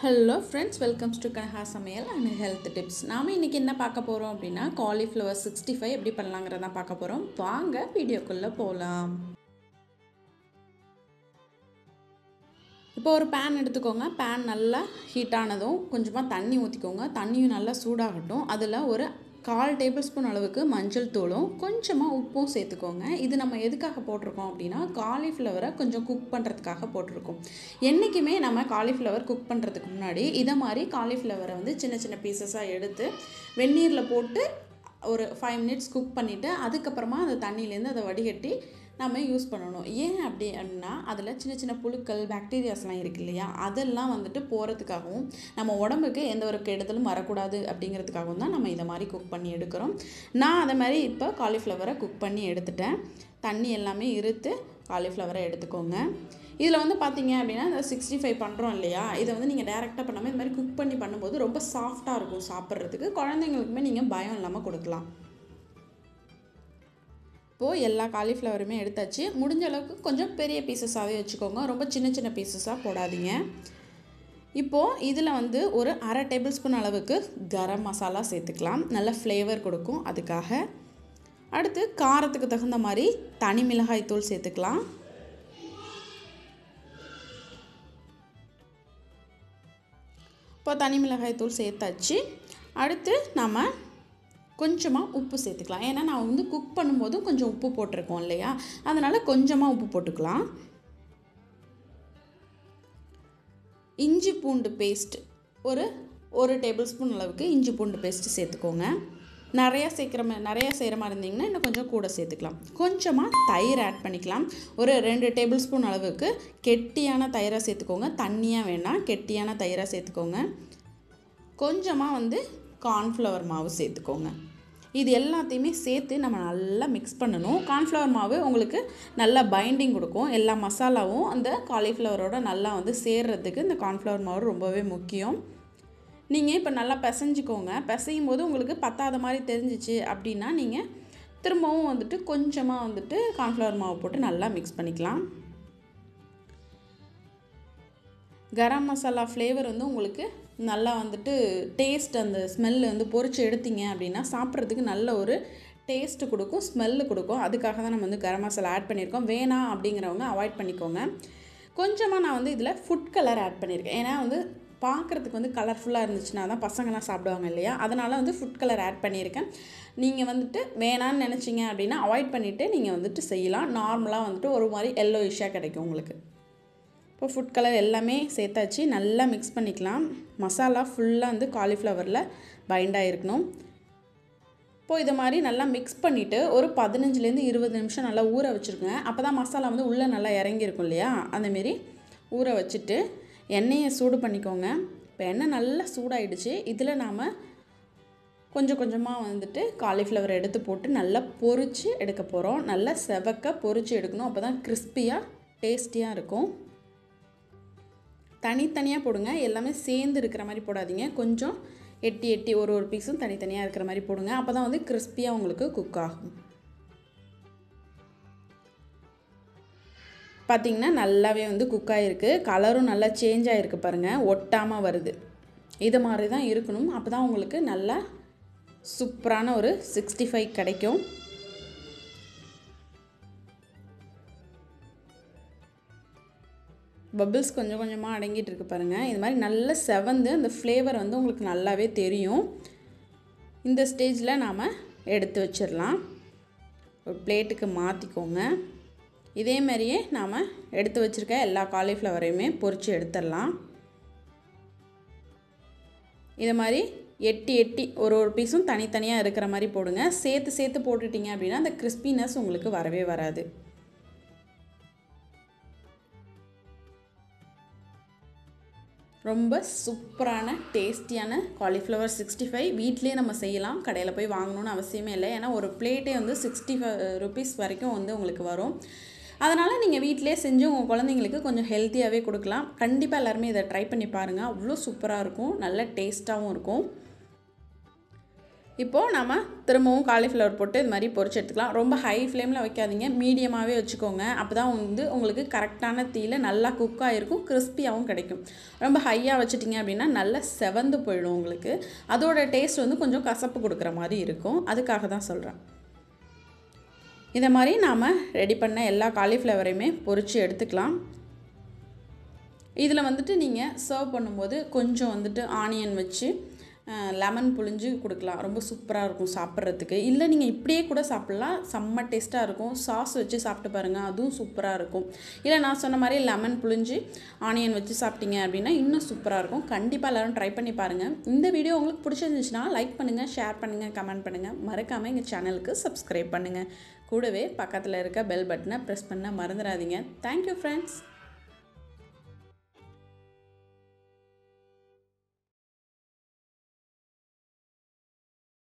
hello friends welcomes to Kanaha சமையல் and health tips நாம் இன்றைக்கி என்ன பார்க்க போகிறோம் அப்படின்னா காலிஃப்ளவர் சிக்ஸ்டி ஃபைவ் எப்படி பண்ணலாங்கிறத பார்க்க போகிறோம் வாங்க வீடியோக்குள்ளே போகலாம் இப்போ ஒரு பேன் எடுத்துக்கோங்க பேன் நல்லா ஹீட் ஆனதும் கொஞ்சமாக தண்ணி ஊற்றிக்கோங்க தண்ணியும் நல்லா சூடாகட்டும் அதில் ஒரு கால் டேபிள் ஸ்பூன் அளவுக்கு மஞ்சள் தூளும் கொஞ்சமாக உப்பும் சேர்த்துக்கோங்க இது நம்ம எதுக்காக போட்டிருக்கோம் அப்படின்னா காலிஃப்ளவரை கொஞ்சம் குக் பண்ணுறதுக்காக போட்டிருக்கோம் என்றைக்குமே நம்ம காலிஃப்ளவர் குக் பண்ணுறதுக்கு முன்னாடி இதை மாதிரி காலிஃப்ளவரை வந்து சின்ன சின்ன பீசஸாக எடுத்து வெந்நீரில் போட்டு ஒரு ஃபைவ் மினிட்ஸ் குக் பண்ணிவிட்டு அதுக்கப்புறமா அந்த தண்ணியிலேருந்து அதை வடிகட்டி நம்ம யூஸ் பண்ணணும் ஏன் அப்படி அப்படின்னா அதில் சின்ன சின்ன புழுக்கள் பாக்டீரியாஸ்லாம் இருக்கு இல்லையா அதெல்லாம் வந்துட்டு போகிறதுக்காகவும் நம்ம உடம்புக்கு எந்த ஒரு கெடுதலும் வரக்கூடாது அப்படிங்கிறதுக்காகவும் தான் நம்ம இதை மாதிரி குக் பண்ணி எடுக்கிறோம் நான் அதை மாதிரி இப்போ காலிஃப்ளவரை குக் பண்ணி எடுத்துட்டேன் தண்ணி எல்லாமே இருத்து காலிஃப்ளவரை எடுத்துக்கோங்க இதில் வந்து பார்த்தீங்க அப்படின்னா இந்த சிக்ஸ்டி ஃபைவ் பண்ணுறோம் இல்லையா இதை வந்து நீங்கள் டேரெக்டாக பண்ணாமல் இது மாதிரி குக் பண்ணி பண்ணும்போது ரொம்ப சாஃப்டாக இருக்கும் சாப்பிட்றதுக்கு குழந்தைங்களுக்குமே நீங்கள் பயம் இல்லாமல் கொடுக்கலாம் இப்போது எல்லா காலிஃப்ளவருமே எடுத்தாச்சு முடிஞ்ச அளவுக்கு கொஞ்சம் பெரிய பீசஸாகவே வச்சுக்கோங்க ரொம்ப சின்ன சின்ன பீசஸாக போடாதீங்க இப்போது இதில் வந்து ஒரு அரை டேபிள் ஸ்பூன் அளவுக்கு கரம் மசாலா சேர்த்துக்கலாம் நல்ல ஃப்ளேவர் கொடுக்கும் அதுக்காக அடுத்து காரத்துக்கு தகுந்த மாதிரி தனி மிளகாய் தூள் சேர்த்துக்கலாம் இப்போ தனி மிளகாய் தூள் சேர்த்தாச்சு அடுத்து நம்ம கொஞ்சமாக உப்பு சேர்த்துக்கலாம் ஏன்னா நான் வந்து குக் பண்ணும்போது கொஞ்சம் உப்பு போட்டிருக்கோம் இல்லையா அதனால் கொஞ்சமாக உப்பு போட்டுக்கலாம் இஞ்சி பூண்டு பேஸ்ட் ஒரு ஒரு டேபிள் ஸ்பூன் அளவுக்கு இஞ்சி பூண்டு பேஸ்ட்டு சேர்த்துக்கோங்க நிறையா சேர்க்குற மாதிரி நிறையா செய்கிற மாதிரி இருந்தீங்கன்னா இன்னும் கொஞ்சம் கூட சேர்த்துக்கலாம் கொஞ்சமாக தயிர் ஆட் பண்ணிக்கலாம் ஒரு ரெண்டு டேபிள் ஸ்பூன் அளவுக்கு கெட்டியான தயிராக சேர்த்துக்கோங்க தண்ணியாக வேணாம் கெட்டியான தயிராக சேர்த்துக்கோங்க கொஞ்சமாக வந்து கார்ன்ஃப்ளவர் மாவு சேர்த்துக்கோங்க இது எல்லாத்தையுமே சேர்த்து நம்ம நல்லா மிக்ஸ் பண்ணணும் கார்ன்ஃப்ளவர் மாவு உங்களுக்கு நல்லா பைண்டிங் கொடுக்கும் எல்லா மசாலாவும் அந்த காலிஃப்ளவரோட நல்லா வந்து சேர்றதுக்கு இந்த கார்ன்ஃப்ளவர் மாவு ரொம்பவே முக்கியம் நீங்கள் இப்போ நல்லா பிசைஞ்சிக்கோங்க பிசையும் போது உங்களுக்கு பத்தாத மாதிரி தெரிஞ்சிச்சு அப்படின்னா நீங்கள் திரும்பவும் வந்துட்டு கொஞ்சமாக வந்துட்டு கார்ன்ஃப்ளவர் மாவு போட்டு நல்லா மிக்ஸ் பண்ணிக்கலாம் கரம் மசாலா ஃப்ளேவர் வந்து உங்களுக்கு நல்லா வந்துட்டு டேஸ்ட் அந்த ஸ்மெல் வந்து பொறிச்சு எடுத்தீங்க அப்படின்னா சாப்பிட்றதுக்கு நல்ல ஒரு டேஸ்ட்டு கொடுக்கும் ஸ்மெல்லு கொடுக்கும் அதுக்காக தான் நம்ம வந்து கரம் மசாலா ஆட் பண்ணியிருக்கோம் வேணாம் அப்படிங்கிறவங்க அவாய்ட் பண்ணிக்கோங்க கொஞ்சமாக நான் வந்து இதில் ஃபுட் கலர் ஆட் பண்ணியிருக்கேன் ஏன்னா வந்து பார்க்குறதுக்கு வந்து கலர்ஃபுல்லாக இருந்துச்சுன்னா தான் பசங்களாம் சாப்பிடுவாங்க இல்லையா அதனால் வந்து ஃபுட் கலர் ஆட் பண்ணியிருக்கேன் நீங்கள் வந்துட்டு வேணான்னு நினச்சிங்க அப்படின்னா அவாய்ட் பண்ணிவிட்டு நீங்கள் வந்துட்டு செய்யலாம் நார்மலாக வந்துட்டு ஒரு மாதிரி எல்லோ இஷ்ஷாக கிடைக்கும் உங்களுக்கு இப்போ ஃபுட் கலர் எல்லாமே சேர்த்தாச்சு நல்லா மிக்ஸ் பண்ணிக்கலாம் மசாலா ஃபுல்லாக வந்து காலிஃப்ளவரில் பைண்டாக இருக்கணும் இப்போது இதை மாதிரி நல்லா மிக்ஸ் பண்ணிவிட்டு ஒரு பதினஞ்சுலேருந்து இருபது நிமிஷம் நல்லா ஊற வச்சுருங்க அப்போ தான் மசாலா வந்து உள்ளே நல்லா இறங்கியிருக்கும் இல்லையா அந்தமாரி ஊற வச்சுட்டு எண்ணெயை சூடு பண்ணிக்கோங்க இப்போ எண்ணெய் நல்லா சூடாயிடுச்சு இதில் நாம் கொஞ்சம் கொஞ்சமாக வந்துட்டு காலிஃப்ளவர் எடுத்து போட்டு நல்லா பொரித்து எடுக்க போகிறோம் நல்லா செவக்க பொரித்து எடுக்கணும் அப்போ தான் கிறிஸ்பியாக டேஸ்டியாக இருக்கும் தனித்தனியாக போடுங்க எல்லாமே சேர்ந்து இருக்கிற மாதிரி போடாதீங்க கொஞ்சம் எட்டி எட்டி ஒரு ஒரு பீஸும் தனித்தனியாக இருக்கிற மாதிரி போடுங்க அப்போ தான் வந்து கிறிஸ்பியாக உங்களுக்கு குக் ஆகும் பார்த்திங்கன்னா நல்லாவே வந்து குக் ஆகிருக்கு கலரும் நல்லா சேஞ்ச் ஆகிருக்கு பாருங்கள் ஒட்டாமல் வருது இது மாதிரி தான் இருக்கணும் அப்போ தான் உங்களுக்கு நல்லா சூப்பரான ஒரு சிக்ஸ்டி ஃபைவ் கிடைக்கும் பபிள்ஸ் கொஞ்சம் கொஞ்சமாக அடங்கிட்டு இருக்கு பாருங்கள் இது மாதிரி நல்ல செவந்து அந்த ஃப்ளேவர் வந்து உங்களுக்கு நல்லாவே தெரியும் இந்த ஸ்டேஜில் நாம் எடுத்து வச்சிடலாம் ஒரு பிளேட்டுக்கு மாற்றிக்கோங்க இதே மாதிரியே நாம் எடுத்து வச்சுருக்க எல்லா காலிஃப்ளவரையுமே பொறிச்சு எடுத்துடலாம் இதை மாதிரி எட்டி எட்டி ஒரு ஒரு பீஸும் தனித்தனியாக இருக்கிற மாதிரி போடுங்க சேர்த்து சேர்த்து போட்டுட்டிங்க அப்படின்னா அந்த கிறிஸ்பினஸ் உங்களுக்கு வரவே வராது ரொம்ப சூப்பரான டேஸ்டியான காலிஃப்ளவர் சிக்ஸ்டி ஃபைவ் வீட்லேயே நம்ம செய்யலாம் கடையில் போய் வாங்கணும்னு அவசியமே இல்லை ஏன்னா ஒரு பிளேட்டே வந்து சிக்ஸ்டி ஃபைவ் ருபீஸ் வரைக்கும் வந்து உங்களுக்கு வரும் அதனால் நீங்கள் வீட்டிலே செஞ்சு உங்கள் குழந்தைங்களுக்கு கொஞ்சம் ஹெல்த்தியாகவே கொடுக்கலாம் கண்டிப்பாக எல்லாருமே இதை ட்ரை பண்ணி பாருங்கள் அவ்வளோ சூப்பராக இருக்கும் நல்ல டேஸ்ட்டாகவும் இருக்கும் இப்போது நம்ம திரும்பவும் காலிஃப்ளவர் போட்டு இது மாதிரி பொரிச்சு எடுத்துக்கலாம் ரொம்ப ஹை ஃப்ளேமில் வைக்காதீங்க மீடியமாகவே வச்சுக்கோங்க அப்போ தான் வந்து உங்களுக்கு கரெக்டான தீயில் நல்லா குக் ஆகிருக்கும் கிறிஸ்பியாகவும் கிடைக்கும் ரொம்ப ஹையாக வச்சுட்டிங்க அப்படின்னா நல்லா செவந்து போயிடும் உங்களுக்கு அதோட டேஸ்ட் வந்து கொஞ்சம் கசப்பு கொடுக்குற மாதிரி இருக்கும் அதுக்காக தான் சொல்கிறேன் இதை மாதிரி நாம் ரெடி பண்ண எல்லா காலிஃப்ளவரையுமே பொரித்து எடுத்துக்கலாம் இதில் வந்துட்டு நீங்கள் சர்வ் பண்ணும்போது கொஞ்சம் வந்துட்டு ஆனியன் வச்சு லெமன் புழிஞ்சு கொடுக்கலாம் ரொம்ப சூப்பராக இருக்கும் சாப்பிட்றதுக்கு இல்லை நீங்கள் இப்படியே கூட சாப்பிட்லாம் செம்ம டேஸ்ட்டாக இருக்கும் சாஸ் வச்சு சாப்பிட்டு பாருங்கள் அதுவும் சூப்பராக இருக்கும் இல்லை நான் சொன்ன மாதிரி லெமன் புழிஞ்சு ஆனியன் வச்சு சாப்பிட்டீங்க அப்படின்னா இன்னும் சூப்பராக இருக்கும் கண்டிப்பாக எல்லோரும் ட்ரை பண்ணி பாருங்கள் இந்த வீடியோ உங்களுக்கு பிடிச்சிருந்துச்சுன்னா லைக் பண்ணுங்கள் ஷேர் பண்ணுங்கள் கமெண்ட் பண்ணுங்கள் மறக்காமல் எங்கள் சேனலுக்கு சப்ஸ்கிரைப் பண்ணுங்கள் கூடவே பக்கத்தில் இருக்க பெல் பட்டனை ப்ரெஸ் பண்ண மறந்துடாதீங்க தேங்க்யூ ஃப்ரெண்ட்ஸ்